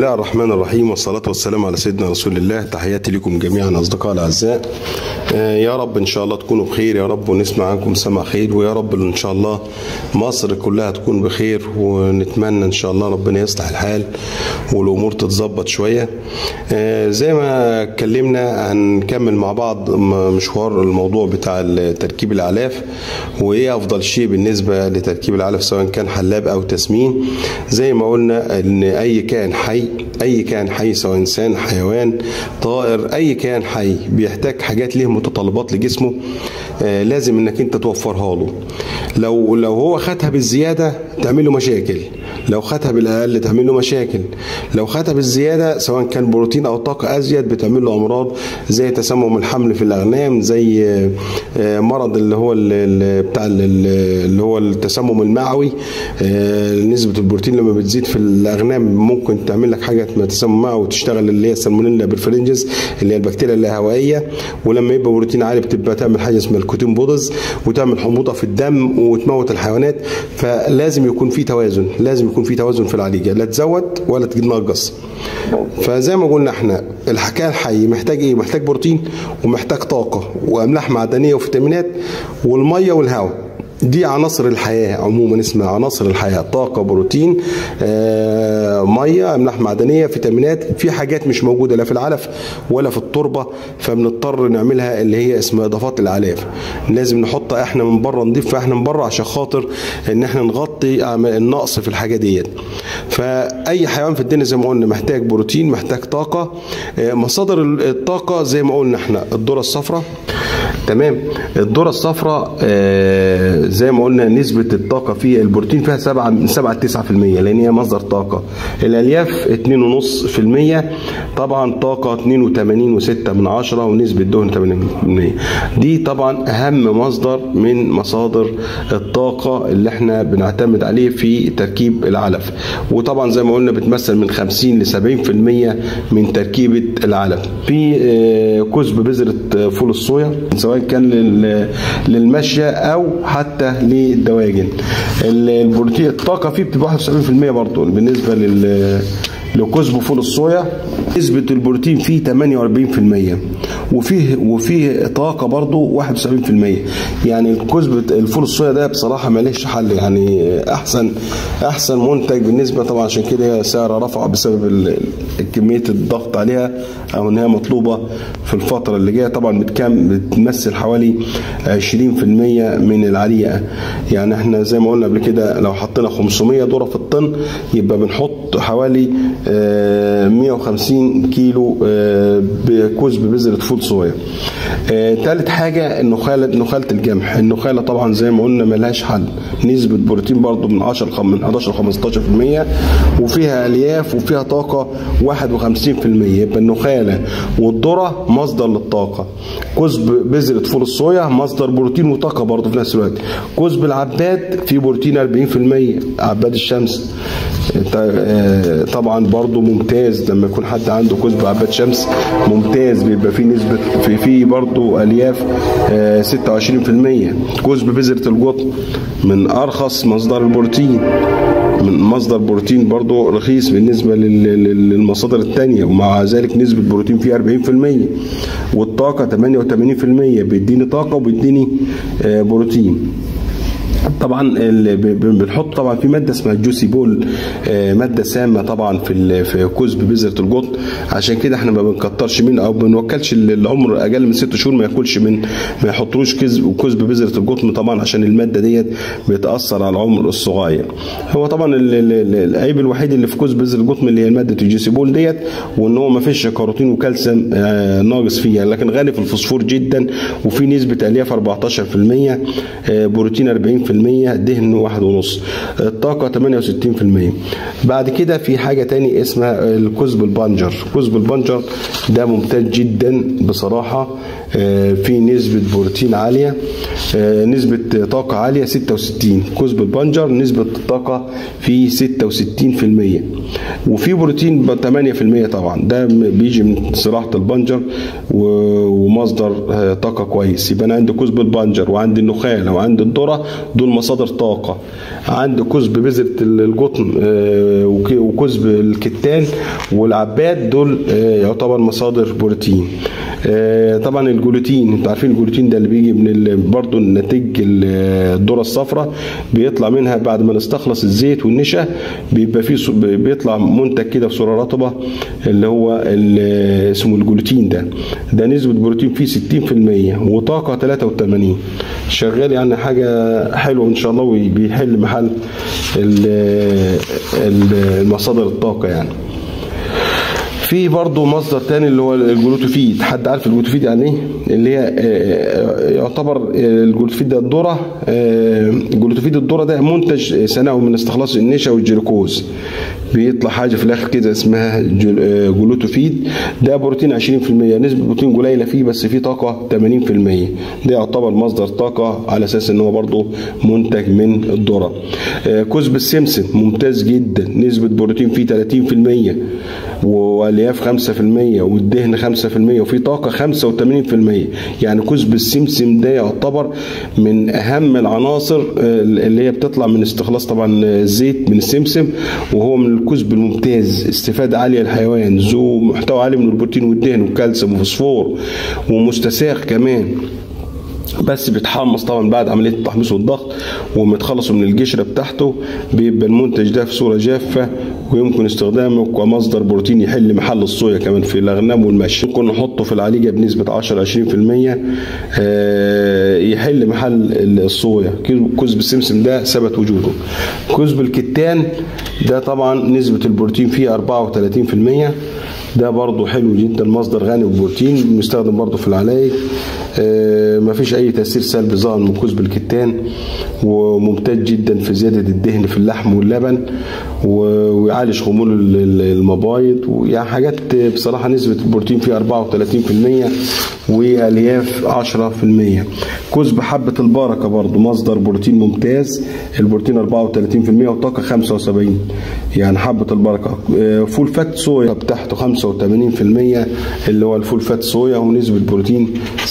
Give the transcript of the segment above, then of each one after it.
الله الرحمن الرحيم والصلاة والسلام على سيدنا رسول الله تحياتي لكم جميعا أصدقاء الأعزاء آه، يا رب إن شاء الله تكونوا بخير يا رب ونسمع عنكم سمع خير ويا رب إن شاء الله مصر كلها تكون بخير ونتمنى إن شاء الله ربنا يصلح الحال والأمور تتظبط شوية آه، زي ما اتكلمنا هنكمل مع بعض م- مشوار الموضوع بتاع تركيب الأعلاف وإيه أفضل شيء بالنسبة لتركيب الأعلاف سواء كان حلاب أو تسمين زي ما قلنا إن أي كائن حي أي كائن حي سواء إنسان حيوان طائر أي كائن حي بيحتاج حاجات ليه متطلبات لجسمه آه، لازم إنك أنت توفرها له لو لو هو خدها بالزيادة تعمل له مشاكل لو خدها بالاقل تعمل له مشاكل لو خدها بالزياده سواء كان بروتين او طاقه ازيد بتعمل له امراض زي تسمم الحمل في الاغنام زي آه، آه، مرض اللي هو ال- ال- بتاع ال- ال- اللي هو التسمم المعوي آه، نسبه البروتين لما بتزيد في الاغنام ممكن تعمل لك حاجه اسمها تسمم معوي وتشتغل اللي هي سالمونيلا بالفرنجز اللي هي البكتيريا اللاهوائيه ولما يبقى بروتين عالي بتبقى تعمل حاجه اسمها الكوتين بودز وتعمل حموضه في الدم وتموت الحيوانات فلازم يكون في توازن لازم يكون في توازن في العالجه لا تزود ولا تنقص فزي ما قلنا احنا الحكايه الحي محتاج ايه محتاج بروتين ومحتاج طاقه واملاح معدنيه وفيتامينات والميه والهواء دي عناصر الحياة عموما اسمها عناصر الحياة طاقة بروتين آه، مية أملاح معدنية فيتامينات في حاجات مش موجودة لا في العلف ولا في التربة فبنضطر نعملها اللي هي اسمها إضافات الأعلاف لازم نحطها احنا من بره نضيف احنا من بره عشان خاطر ان احنا نغطي عم- النقص في الحاجة ديت فأي حيوان في الدنيا زي ما قلنا محتاج بروتين محتاج طاقة آه، مصادر الطاقة زي ما قلنا احنا الذرة الصفراء تمام الذره الصفراء آه، زي ما قلنا نسبه الطاقه في البروتين فيها 7 من 7 ل 9% لان هي مصدر طاقه الالياف 2.5% طبعا طاقه 82 و6 من 10 ونسبه دهن 80% دي طبعا اهم مصدر من مصادر الطاقه اللي احنا بنعتمد عليه في تركيب العلف وطبعا زي ما قلنا بتمثل من 50 ل 70% من تركيبه العلف في آه، كزب بذره فول الصويا سواء كان لل- للمشية او حتى للدواجن ال- البروتين الطاقه فيه بتبقى 71% برضه بالنسبه لل لكزب فول الصويا نسبة البروتين فيه 48% وفيه وفيه طاقة برضه 71% يعني الكزب الفول الصويا ده بصراحة ماليش حل يعني أحسن أحسن منتج بالنسبة طبعا عشان كده هي سعرها رفع بسبب ال- كمية الضغط عليها أو إن هي مطلوبة في الفترة اللي جاية طبعا بتكام بتمثل حوالي 20% من العليقة يعني احنا زي ما قلنا قبل كده لو حطينا 500 ذرة في الطن يبقى بنحط حوالي آه، 150 كيلو آه، بكزب بذرة فول صويا آه، تالت حاجة النخالة نخالة الجمح النخالة طبعا زي ما قلنا ملهاش حل نسبة بروتين برضو من 10 لخم- من 11 ل 15% وفيها الياف وفيها طاقة 51% يبقى النخالة والذرة مصدر للطاقة كزب بذرة فول الصويا مصدر بروتين وطاقة برضو في نفس الوقت كزب العباد فيه بروتين 40% عباد الشمس آه، طبعا برضو ممتاز لما يكون حد عنده كزب عباد شمس ممتاز بيبقى فيه نسبة في فيه برضو ألياف آه، 26% كزب بذرة القطن من أرخص مصدر البروتين من مصدر بروتين برضو رخيص بالنسبة لل- لل- للمصادر التانية ومع ذلك نسبة بروتين فيه 40% والطاقة 88% بيديني طاقة وبيديني آه، بروتين طبعا ال- ب- ب- بنحط طبعا في ماده اسمها الجوسي بول آه، ماده سامه طبعا في ال- في كزب بذره القطن عشان كده احنا ما بنكترش منه او ما بنوكلش ال- العمر اقل من ست شهور ما ياكلش من ما يحطلوش كذب كزب بذره القطن طبعا عشان الماده ديت بتاثر على العمر الصغير هو طبعا ال- ال- ال- العيب الوحيد اللي في كزب بذره القطن اللي هي ماده الجوسي بول ديت وان هو ما فيش كاروتين وكالسيوم آه، ناقص فيها لكن غني في الفوسفور جدا وفي نسبه الياف 14% آه، بروتين 40% دهن واحد ونص الطاقة 68% بعد كده في حاجة تاني اسمها الكزب البنجر كزب البنجر ده ممتاز جدا بصراحة آه، في نسبة بروتين عالية آه، نسبة طاقة عالية 66 كزب البنجر نسبة الطاقة فيه 66% وفي بروتين ب 8% طبعا ده بيجي من زراعة البنجر و- ومصدر آه، طاقة كويس يبقى أنا عندي كزب البنجر وعندي النخالة وعندي الذرة دول دول مصادر طاقة عند كزب بذرة القطن وكزب الكتان والعباد دول يعتبر مصادر بروتين طبعا الجلوتين انتوا عارفين الجلوتين ده اللي بيجي من برضه نتيج الذره الصفراء بيطلع منها بعد ما نستخلص الزيت والنشا بيبقى فيه بيطلع منتج كده في صوره رطبه اللي هو اللي اسمه الجلوتين ده ده نسبه بروتين فيه 60% وطاقه 83 شغال يعني حاجه حلوه ان شاء الله وبيحل محل المصادر الطاقه يعني في برضه مصدر تاني اللي هو الجلوتوفيد حد عارف الجلوتوفيد يعني ايه اللي هي يعتبر الجلوتوفيد ده الذره الجلوتوفيد الذره ده منتج ثانوي من استخلاص النشا والجلوكوز بيطلع حاجه في الاخر كده اسمها جلوتوفيد ده بروتين 20% نسبه بروتين قليله فيه بس فيه طاقه 80% ده يعتبر مصدر طاقه على اساس ان هو برضه منتج من الذره كزب السمسم ممتاز جدا نسبه بروتين فيه 30% والياف 5% والدهن 5% وفي طاقه 85% يعني كزب السمسم ده يعتبر من اهم العناصر اللي هي بتطلع من استخلاص طبعا الزيت من السمسم وهو من الكزب الممتاز استفاده عاليه للحيوان ذو محتوى عالي من البروتين والدهن والكالسيوم وفوسفور ومستساغ كمان بس بيتحمص طبعا بعد عمليه التحميص والضغط ومتخلصوا من القشره بتاعته بيبقى المنتج ده في صوره جافه ويمكن استخدامه كمصدر بروتين يحل محل الصويا كمان في الاغنام والمشي ممكن نحطه في العليقه بنسبه 10 20% يحل محل الصويا كزب السمسم ده ثبت وجوده كزب الكتان ده طبعا نسبه البروتين فيه 34% ده برضو حلو جدا مصدر غني بالبروتين بيستخدم برضو في العلاج آه مفيش اي تاثير سلبي ظاهر من كزب الكتان وممتاز جدا في زياده الدهن في اللحم واللبن ويعالج خمول المبايض ويعني حاجات بصراحه نسبه البروتين فيه 34% والياف 10% كزب حبه البركه برضو مصدر بروتين ممتاز البروتين 34% وطاقه 75 يعني حبه البركه آه فول فات صويا بتاعته 85% اللي هو الفول فات صويا ونسبه بروتين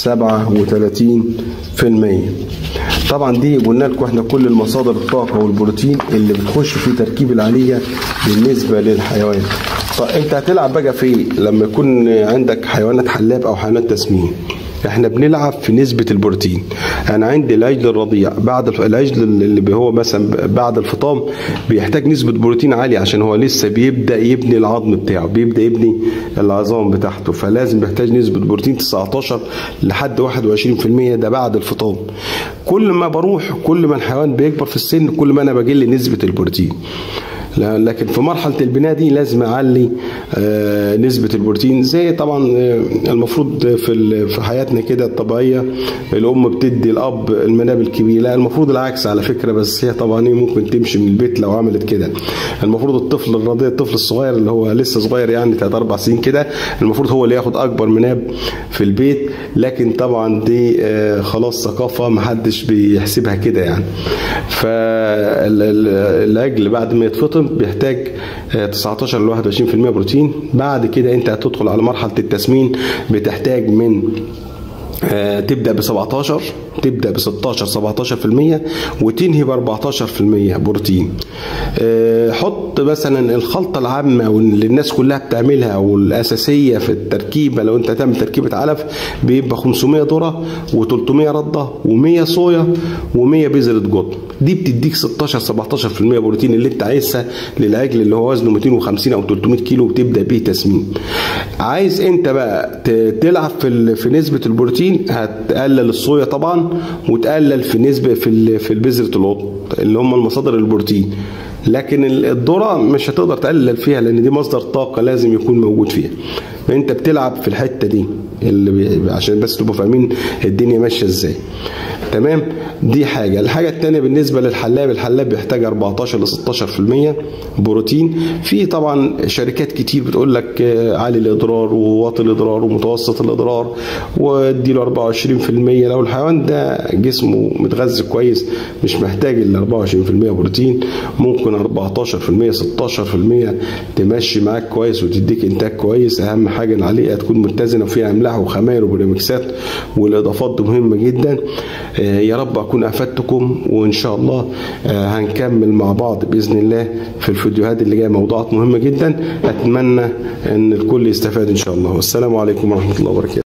37% طبعا دي قلنا لكم احنا كل المصادر الطاقه والبروتين اللي بتخش في تركيب العليه بالنسبه للحيوان طب انت هتلعب بقى في لما يكون عندك حيوانات حلاب او حيوانات تسمين احنا بنلعب في نسبة البروتين انا عندي العجل الرضيع بعد العجل اللي هو مثلا بعد الفطام بيحتاج نسبة بروتين عالية عشان هو لسه بيبدأ يبني العظم بتاعه بيبدأ يبني العظام بتاعته فلازم يحتاج نسبة بروتين 19 لحد 21% ده بعد الفطام كل ما بروح كل ما الحيوان بيكبر في السن كل ما انا بقل نسبة البروتين لكن في مرحله البناء دي لازم اعلي نسبه البروتين زي طبعا المفروض في في حياتنا كده الطبيعيه الام بتدي الاب المناب الكبير لا المفروض العكس على فكره بس هي طبعا ممكن تمشي من البيت لو عملت كده المفروض الطفل الرضيع الطفل الصغير اللي هو لسه صغير يعني 3 4 سنين كده المفروض هو اللي ياخد اكبر مناب في البيت لكن طبعا دي خلاص ثقافه محدش بيحسبها كده يعني فالعجل بعد ما يتفطم بيحتاج 19 ل 21% بروتين بعد كده انت هتدخل على مرحله التسمين بتحتاج من تبدا ب 17 تبدا ب 16 17% وتنهي ب 14% بروتين حط مثلا الخلطه العامه واللي الناس كلها بتعملها والاساسيه في التركيبه لو انت تعمل تركيبه علف بيبقى 500 ذره و300 رده و100 صويا و100 بذره قطن دي بتديك 16 17% بروتين اللي انت عايزها للعجل اللي هو وزنه 250 او 300 كيلو وتبدا بيه تسمين عايز انت بقى تلعب في في نسبه البروتين هتقلل الصويا طبعا وتقلل في نسبه في في بذره القطن اللي هم المصادر البروتين لكن الذره مش هتقدر تقلل فيها لان دي مصدر طاقه لازم يكون موجود فيها فانت بتلعب في الحته دي اللي بي... عشان بس تبقوا فاهمين الدنيا ماشيه ازاي تمام دي حاجه الحاجه الثانيه بالنسبه للحلاب الحلاب بيحتاج 14 ل 16% بروتين في طبعا شركات كتير بتقول لك عالي الاضرار وواطي الاضرار ومتوسط الاضرار واديله 24% لو الحيوان ده جسمه متغذي كويس مش محتاج ال 24% بروتين ممكن 14% 16% تمشي معاك كويس وتديك انتاج كويس اهم حاجه العليقه تكون متزنه وفيها املاح وخماير وبريمكسات والاضافات دي مهمه جدا آه، يا رب اكون افدتكم وان شاء الله آه، هنكمل مع بعض باذن الله في الفيديوهات اللي جايه موضوعات مهمه جدا اتمنى ان الكل يستفاد ان شاء الله والسلام عليكم ورحمه الله وبركاته